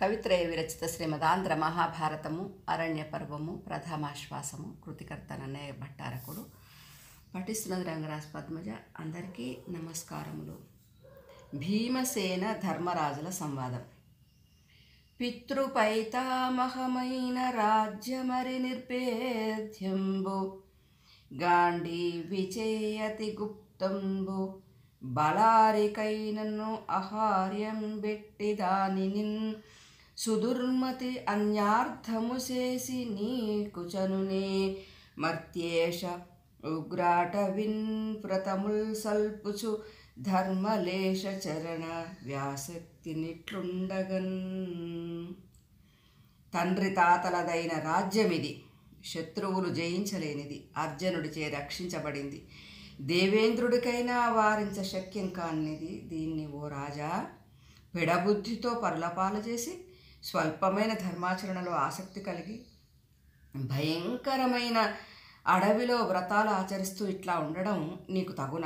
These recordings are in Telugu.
కవిత్రయ విరచిత శ్రీమదాంధ్ర మహాభారతము అరణ్య పర్వము ప్రథమాశ్వాసము కృతికర్త నన్నయ్య భట్టారకుడు పఠిస్తున్నది రంగరాజ్ పద్మజ అందరికీ నమస్కారములు భీమసేన ధర్మరాజుల సంవాదం పితృపైతామహమైన రాజ్యమరి నిర్భేద్యంబు గాంధీ విచేయతి గుప్తంబు బలారికైనను అహార్యం బెట్టి దానిని సుదుర్మతి అన్యార్థము చేసి నీకు చనునే మర్త్యేష ఉగ్రాట విన్ వ్రతముల్ సల్పుచు ధర్మలేశ చరణ వ్యాసక్తి నిట్లుండగన్ తండ్రి తాతలదైన రాజ్యమిది శత్రువులు జయించలేనిది అర్జునుడిచే రక్షించబడింది దేవేంద్రుడికైనా వారించ శక్యం కానిది దీన్ని ఓ రాజా పెడబుద్ధితో పరులపాలు చేసి స్వల్పమైన ధర్మాచరణలో ఆసక్తి కలిగి భయంకరమైన అడవిలో వ్రతాలు ఆచరిస్తూ ఇట్లా ఉండడం నీకు తగునా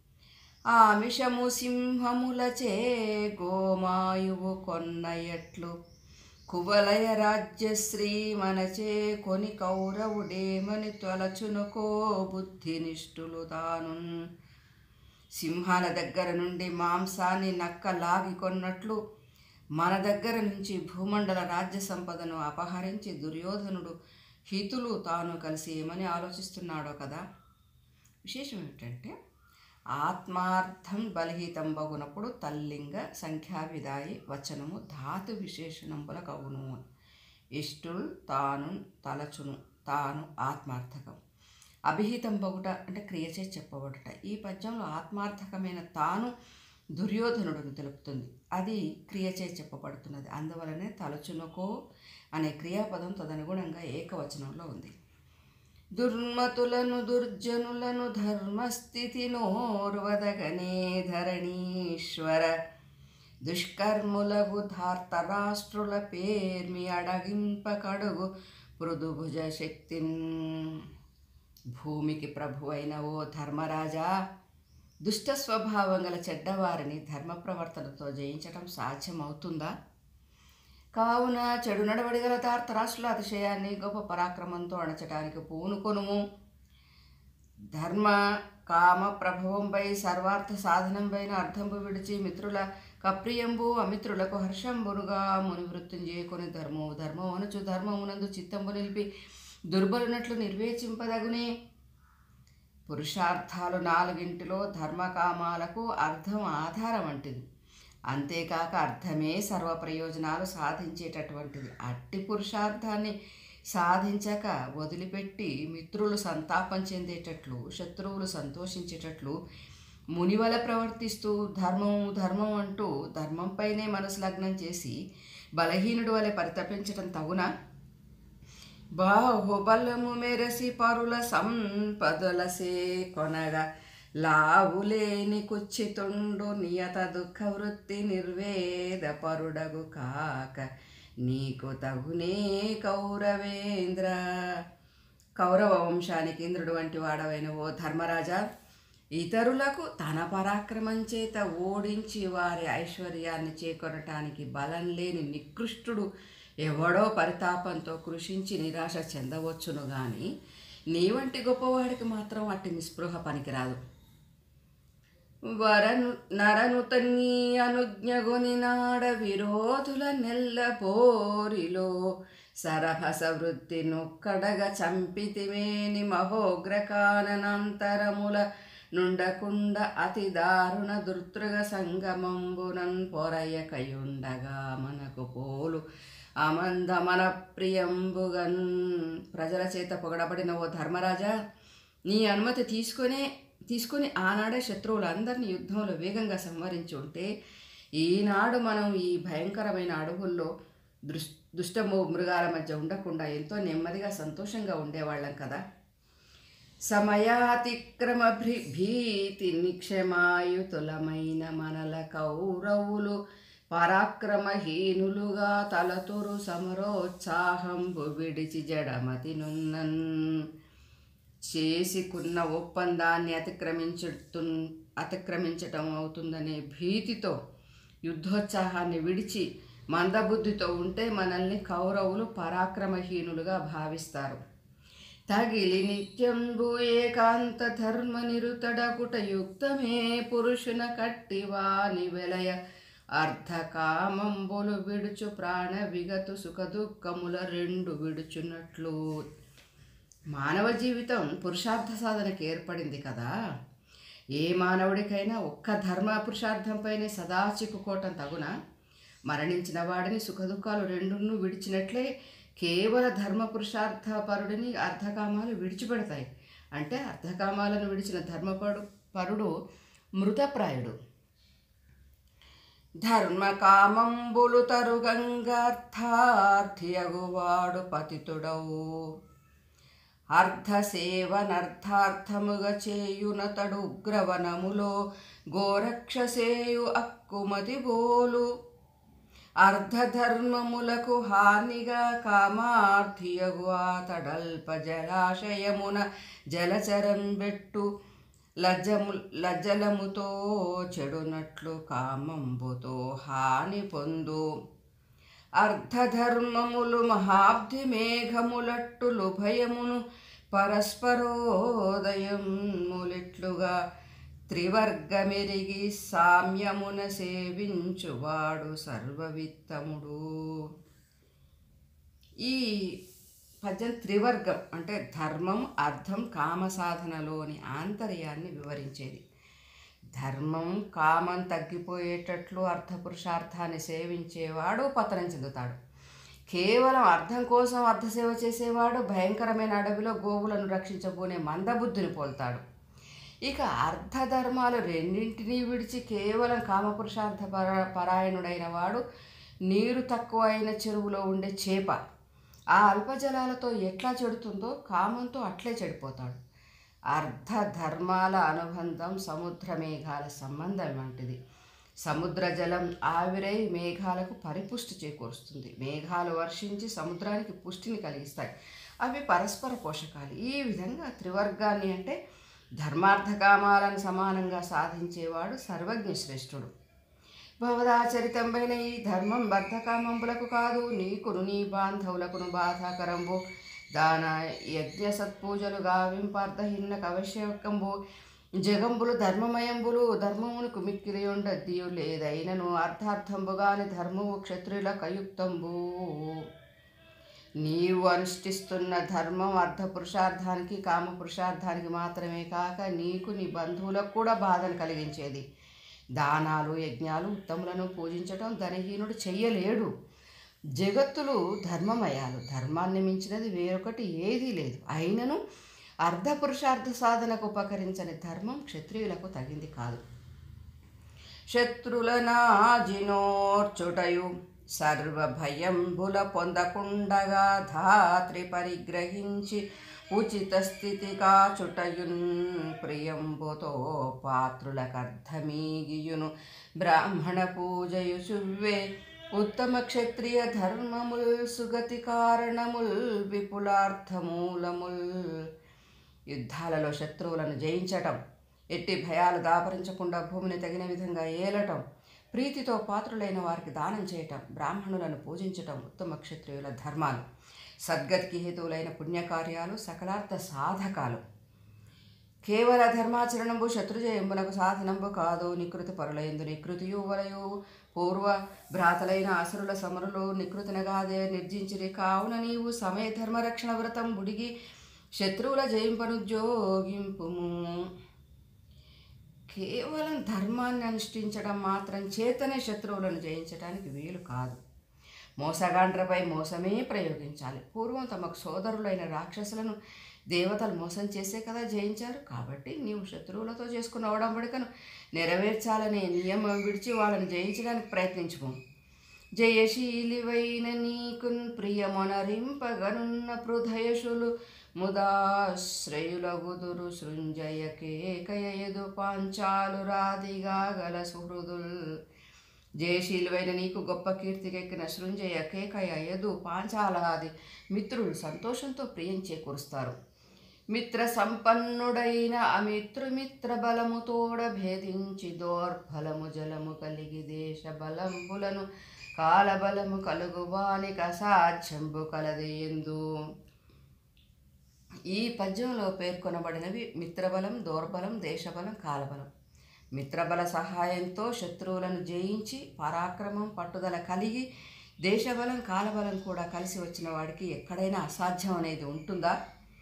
ఆమిషము సింహములచే గోమాయువు కొన్నయట్లు కువలయ రాజ్యశ్రీ మనచే కొని కౌరవుడేమని తొలచునుకో బుద్ధినిష్ఠులు తాను సింహాల దగ్గర నుండి మాంసాన్ని నక్క లాగి కొన్నట్లు మన దగ్గర నుంచి భూమండల రాజ్య సంపదను అపహరించి దుర్యోధనుడు హితులు తాను కలిసి ఏమని ఆలోచిస్తున్నాడో కదా విశేషం ఏమిటంటే ఆత్మార్థం బలహీతం బగునప్పుడు తల్లింగ సంఖ్యావిదాయి వచనము ధాతు విశేషణంబుల కవును ఇష్టుల్ తాను తలచును తాను ఆత్మార్థకం అభిహితం బగుట అంటే క్రియచే చెప్పబడుట ఈ పద్యంలో ఆత్మార్థకమైన తాను దుర్యోధనుడును తెలుపుతుంది అది క్రియచే చెప్పబడుతున్నది అందువలనే తలచునకో అనే క్రియాపదం తదనుగుణంగా ఏకవచనంలో ఉంది దుర్మతులను దుర్జనులను ధర్మస్థితి నోర్వదగనే ధరణీశ్వర దుష్కర్ములగు ధార్తరాష్ట్రుల పేర్మి అడగింప కడుగు మృదుభుజ శక్తిన్ భూమికి ప్రభు అయిన ఓ ధర్మరాజా దుష్ట స్వభావం గల చెడ్డవారిని ధర్మ ప్రవర్తనతో జయించడం సాధ్యమవుతుందా కావున చెడు నడవడి గల తార్తరాష్ట్రుల అతిశయాన్ని గొప్ప పరాక్రమంతో అణచటానికి పూనుకొనుము ధర్మ కామ ప్రభవంపై సర్వార్థ సాధనంపైన అర్థంబు విడిచి మిత్రుల కప్రియంబు అమిత్రులకు హర్షంబునుగా మునివృత్తిం చేయకొని ధర్మము ధర్మం అనుచు ధర్మమునందు చిత్తంబు నిలిపి దుర్బలునట్లు నిర్వేచింపదగునే పురుషార్థాలు నాలుగింటిలో ధర్మకామాలకు అర్థం ఆధారం వంటిది అంతేకాక అర్థమే సర్వ ప్రయోజనాలు సాధించేటటువంటిది అట్టి పురుషార్థాన్ని సాధించక వదిలిపెట్టి మిత్రులు సంతాపం చెందేటట్లు శత్రువులు సంతోషించేటట్లు మునివల ప్రవర్తిస్తూ ధర్మం ధర్మం అంటూ ధర్మంపైనే మనసు లగ్నం చేసి బలహీనుడు వలె పరితపించటం తగునా బాహుబలము మెరసి పరుల సంపదలసే కొనగా లావులేని కుచ్చితుండు నియత దుఃఖ వృత్తి నిర్వేద పరుడగు కాక నీకు తగునే కౌరవేంద్ర కౌరవ వంశానికి ఇంద్రుడు వంటి వాడవైన ఓ ధర్మరాజా ఇతరులకు తన పరాక్రమం చేత ఓడించి వారి ఐశ్వర్యాన్ని చేకొనటానికి బలం లేని నికృష్టుడు ఎవడో పరితాపంతో కృషించి నిరాశ చెందవచ్చును గాని నీ వంటి గొప్పవాడికి మాత్రం అట్టి నిస్పృహ పనికిరాదు వరను నరనుతన్ని అనుజ్ఞగొని నాడ విరోధుల నెల్ల పోరిలో సరభస వృత్తి నొక్కడగ చంపితివేని మహోగ్రకాననంతరముల నుండకుండ అతి దారుణ దుర్తృగ సంగమంబునన్ పొరయకయుండగా మనకు పోలు అమందమన ప్రియంబుగన్ ప్రజల చేత పొగడబడిన ఓ ధర్మరాజా నీ అనుమతి తీసుకునే తీసుకుని ఆనాడే శత్రువులందరినీ యుద్ధంలో వేగంగా సంహరించి ఉంటే ఈనాడు మనం ఈ భయంకరమైన అడవుల్లో దృష్ దుష్ట మృగాల మధ్య ఉండకుండా ఎంతో నెమ్మదిగా సంతోషంగా ఉండేవాళ్ళం కదా సమయాతిక్రమ భీతి నిక్షమాయుతులమైన మనల కౌరవులు పరాక్రమహీనులుగా తలతురు సమరోత్సాహంబు విడిచి జడమతి నున్నన్ చేసుకున్న ఒప్పందాన్ని అతిక్రమించు అతిక్రమించటం అవుతుందనే భీతితో యుద్ధోత్సాహాన్ని విడిచి మందబుద్ధితో ఉంటే మనల్ని కౌరవులు పరాక్రమహీనులుగా భావిస్తారు తగిలి నిత్యంబు ఏకాంత ధర్మ నిరుతడకుట యుక్తమే పురుషున కట్టివాని వెలయ అర్ధకామంబులు విడుచు ప్రాణ విగతు సుఖ దుఃఖముల రెండు విడుచున్నట్లు మానవ జీవితం పురుషార్థ సాధనకి ఏర్పడింది కదా ఏ మానవుడికైనా ఒక్క ధర్మ పురుషార్థంపైనే సదా చిక్కుకోవటం తగునా మరణించిన వాడిని సుఖదుఖాలు రెండును విడిచినట్లే కేవల ధర్మ పురుషార్థ పరుడిని అర్ధకామాలు విడిచిపెడతాయి అంటే అర్ధకామాలను విడిచిన ధర్మపడు పరుడు మృతప్రాయుడు ధర్మకామంబులు తరుగంగార్థార్థియగువాడు పతితుడవు అర్ధసేవనర్థార్థముగా చేయునతడు ఉగ్రవనములో గోరక్షసేయు అక్కుమతి బోలు అర్ధధర్మములకు హానిగా కామార్థియగు ఆతడల్ప జలాశయమున జలచరం బెట్టు లజ్జము లజ్జలముతో చెడునట్లు కామంబుతో హాని పొందు అర్ధధర్మములు మహాబ్ధి మేఘములట్టులు భయమును పరస్పరోదయం ములిట్లుగా త్రివర్గమెరిగి సామ్యమున సేవించువాడు సర్వవిత్తముడు ఈ పద్యం త్రివర్గం అంటే ధర్మం అర్థం కామ సాధనలోని ఆంతర్యాన్ని వివరించేది ధర్మం కామం తగ్గిపోయేటట్లు అర్థపురుషార్థాన్ని సేవించేవాడు పతనం చెందుతాడు కేవలం అర్థం కోసం అర్థసేవ చేసేవాడు భయంకరమైన అడవిలో గోవులను రక్షించబోనే మందబుద్ధిని పోల్తాడు ఇక అర్థధర్మాలు రెండింటినీ విడిచి కేవలం కామపురుషార్థ పర పరాయణుడైన వాడు నీరు తక్కువైన చెరువులో ఉండే చేప ఆ అల్పజలాలతో ఎట్లా చెడుతుందో కామంతో అట్లే చెడిపోతాడు అర్ధ ధర్మాల అనుబంధం సముద్ర మేఘాల సంబంధం వంటిది సముద్ర జలం ఆవిరై మేఘాలకు పరిపుష్టి చేకూరుస్తుంది మేఘాలు వర్షించి సముద్రానికి పుష్టిని కలిగిస్తాయి అవి పరస్పర పోషకాలు ఈ విధంగా త్రివర్గాన్ని అంటే ధర్మార్థకామాలను సమానంగా సాధించేవాడు సర్వజ్ఞ శ్రేష్ఠుడు భవదాచరితంపైన ఈ ధర్మం బద్ధకామంబులకు కాదు నీకును నీ బాంధవులకును బాధాకరంబు దాన యజ్ఞ సత్పూజలు గావింపార్థహిన్న కవశ్యకంబు జగంబులు ధర్మమయంబులు ధర్మమునకు మిక్కిలి ఉండద్దియు లేదైనను అర్థార్థంబుగాని ధర్మము క్షత్రియుల కయుక్తంబు నీవు అనుష్ఠిస్తున్న ధర్మం అర్థ పురుషార్థానికి కామ పురుషార్థానికి మాత్రమే కాక నీకు నీ బంధువులకు కూడా బాధను కలిగించేది దానాలు యజ్ఞాలు ఉత్తములను పూజించటం ధనహీనుడు చెయ్యలేడు జగత్తులు ధర్మమయాలు ధర్మాన్ని మించినది వేరొకటి ఏదీ లేదు అయినను అర్ధ పురుషార్థ సాధనకు ఉపకరించని ధర్మం క్షత్రియులకు తగింది కాదు శత్రులనాజినోర్చుటయు సర్వభయంబుల పొందకుండగా ధాత్రి పరిగ్రహించి ఉచిత స్థితి కాచుటయున్ ప్రియంబుతో పాత్రులకర్థమీగియును బ్రాహ్మణ పూజయు సువ్వే ఉత్తమ క్షత్రియ ధర్మముల్ సుగతి కారణముల్ విపులార్థమూలముల్ యుద్ధాలలో శత్రువులను జయించటం ఎట్టి భయాలు దాపరించకుండా భూమిని తగిన విధంగా ఏలటం ప్రీతితో పాత్రులైన వారికి దానం చేయటం బ్రాహ్మణులను పూజించటం ఉత్తమ క్షత్రియుల ధర్మాలు సద్గతికి హేతువులైన పుణ్యకార్యాలు సకలార్థ సాధకాలు కేవల ధర్మాచరణంబు శత్రుజయంబునకు సాధనంబు కాదు నికృతి పరులైందు నికృతియు వలయు పూర్వ భ్రాతలైన అసురుల సమరులు నికృతినగాదే నిర్జించిరి కావున నీవు సమయ ధర్మరక్షణ వ్రతం బుడిగి శత్రువుల జయింపనుద్యోగింపుము కేవలం ధర్మాన్ని అనుష్ఠించడం మాత్రం చేతనే శత్రువులను జయించడానికి వీలు కాదు మోసగాండ్రపై మోసమే ప్రయోగించాలి పూర్వం తమకు సోదరులైన రాక్షసులను దేవతలు మోసం చేసే కదా జయించారు కాబట్టి నీవు శత్రువులతో చేసుకున్న ఒడంబడికను నెరవేర్చాలనే నియమం విడిచి వాళ్ళని జయించడానికి ప్రయత్నించుకో జయశీలివైన నీకున్ ప్రియమొనరింపగనున్న పృధయశులు ముదాశ్రయులగుదురు సృంజయ కేకయదు పాంచాలు రాదిగా గల సుహృదుల్ జయశీలువైన నీకు గొప్ప కీర్తికెక్కిన సృంజయ కేకయ యదు పాంచాలాది మిత్రులు సంతోషంతో ప్రియం చేకూరుస్తారు మిత్ర సంపన్నుడైన అమిత్రుమిత్ర బలముతోడ భేదించి దోర్ఫలము జలము కలిగి దేశ బలంబులను కాలబలము కలుగువానికి అసాధ్యంబు కలది ఎందు ఈ పద్యంలో పేర్కొనబడినవి మిత్రబలం దౌర్బలం దేశబలం కాలబలం మిత్రబల సహాయంతో శత్రువులను జయించి పరాక్రమం పట్టుదల కలిగి దేశబలం కాలబలం కూడా కలిసి వచ్చిన వాడికి ఎక్కడైనా అసాధ్యం అనేది ఉంటుందా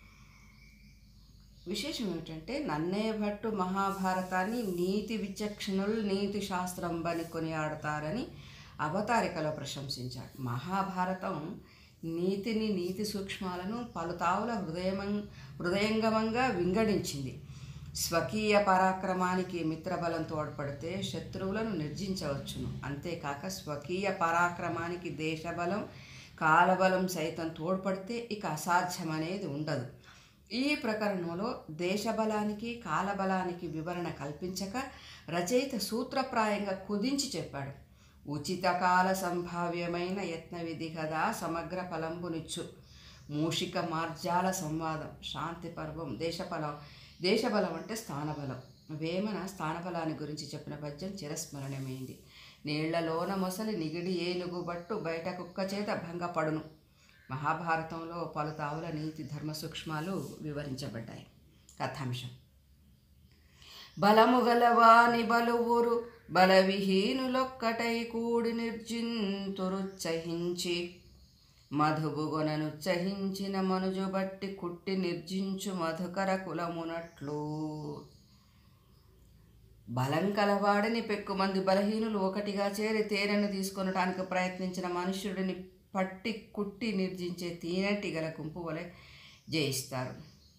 విశేషం ఏమిటంటే నన్నయ్య భట్టు మహాభారతాన్ని నీతి విచక్షణులు నీతి శాస్త్రం బని కొనియాడతారని అవతారికలో ప్రశంసించాడు మహాభారతం నీతిని నీతి సూక్ష్మాలను పలుతావుల హృదయమం హృదయంగమంగా వింగడించింది స్వకీయ పరాక్రమానికి మిత్రబలం తోడ్పడితే శత్రువులను నిర్జించవచ్చును అంతేకాక స్వకీయ పరాక్రమానికి దేశబలం కాలబలం సైతం తోడ్పడితే ఇక అసాధ్యం అనేది ఉండదు ఈ ప్రకరణంలో దేశబలానికి కాలబలానికి వివరణ కల్పించక రచయిత సూత్రప్రాయంగా కుదించి చెప్పాడు ఉచిత కాల సంభావ్యమైన యత్న విధి కదా సమగ్ర ఫలంబునిచ్చు మూషిక మార్జాల సంవాదం శాంతి పర్వం దేశఫలం దేశబలం అంటే స్థానబలం వేమన స్థానబలాన్ని గురించి చెప్పిన పద్యం చిరస్మరణమైంది నీళ్లలోన మొసలి నిగిడి ఏనుగు బట్టు బయట కుక్క చేత భంగపడును మహాభారతంలో పలుతావుల నీతి ధర్మ సూక్ష్మాలు వివరించబడ్డాయి కథాంశం బలము గలవాని బలువురు బలవిహీనులొక్కటై కూడి నిర్జింతురుచ్చహించి మధుబుగొనను చహించిన మనుజు బట్టి కుట్టి నిర్జించు మధుకర కులమునట్లు బలం కలవాడిని పెక్కుమంది బలహీనులు ఒకటిగా చేరి తేనెను తీసుకొనటానికి ప్రయత్నించిన మనుష్యుడిని పట్టి కుట్టి నిర్జించే తీనటి గల గుంపు వలె జయిస్తారు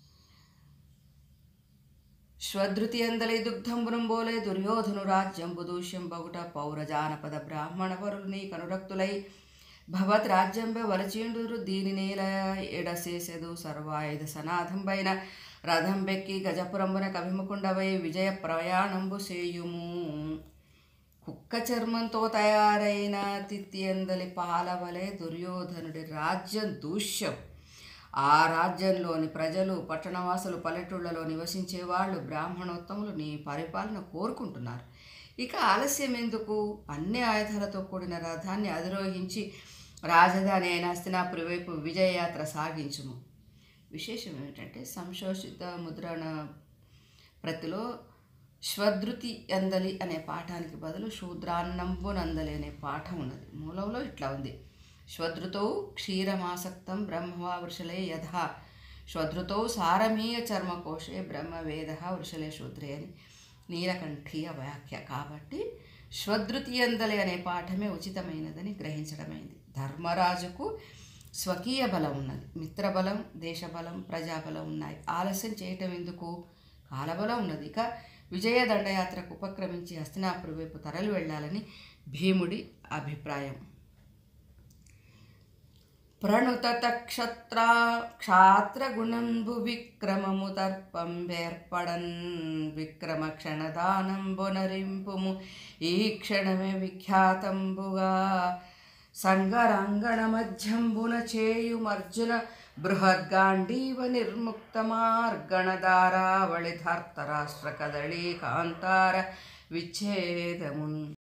శ్వధృతి అందలి దుగ్ధంబునంబోలే దుర్యోధను రాజ్యంబు దూష్యం బగుట పౌర జానపద బ్రాహ్మణ పరులు నీ కనురక్తులై భవత్ రాజ్యంబె వలచీండురు దీని నేల ఎడసేసెదు సర్వాయుధ సనాథంబైన రథం బెక్కి గజపురంబున కవిముకుండవై విజయ ప్రయాణంబు సేయుము కుక్క చర్మంతో తయారైన తిత్తి అందలి పాలవలే దుర్యోధనుడి రాజ్యం దూష్యం ఆ రాజ్యంలోని ప్రజలు పట్టణవాసులు పల్లెటూళ్ళలో నివసించే వాళ్ళు బ్రాహ్మణోత్తములు నీ పరిపాలన కోరుకుంటున్నారు ఇక ఆలస్యం ఎందుకు అన్ని ఆయుధాలతో కూడిన రథాన్ని అధిరోహించి రాజధాని అయిన హస్తినాపురి వైపు విజయయాత్ర సాగించుము విశేషం ఏమిటంటే సంశోషిత ముద్రణ ప్రతిలో శ్వధృతి అందలి అనే పాఠానికి బదులు శూద్రాన్నంబునందలి అనే పాఠం ఉన్నది మూలంలో ఇట్లా ఉంది శ్వధృతౌ క్షీరమాసక్తం బ్రహ్మవా వృషలే యథా శ్వధృతౌ సారమీయ చర్మకోశే బ్రహ్మవేద వృషలే శూద్రే అని నీలకంఠీయ వ్యాఖ్య కాబట్టి శ్వధృతి అందలి అనే పాఠమే ఉచితమైనదని గ్రహించడమైంది ధర్మరాజుకు స్వకీయ బలం ఉన్నది మిత్రబలం దేశబలం ప్రజాబలం ఉన్నాయి ఆలస్యం చేయటం ఎందుకు కాలబలం ఉన్నది ఇక విజయ దండయాత్రకు ఉపక్రమించి హస్తినాపురి వైపు తరలి వెళ్ళాలని భీముడి అభిప్రాయం ప్రణుత తక్షత్ర క్షాత్రగుణంబు విక్రమము తర్పం వేర్పడన్ విక్రమ క్షణదానంబునరింపుము ఈ క్షణమే విఖ్యాతంబుగా సంగరాంగణ మధ్యంబున చేయుమర్జున బృహద్గాండీవ నిర్ముక్త మార్గణదారావళిధార్తరాష్ట్ర కదళీ కాంతార విచ్ఛేదమున్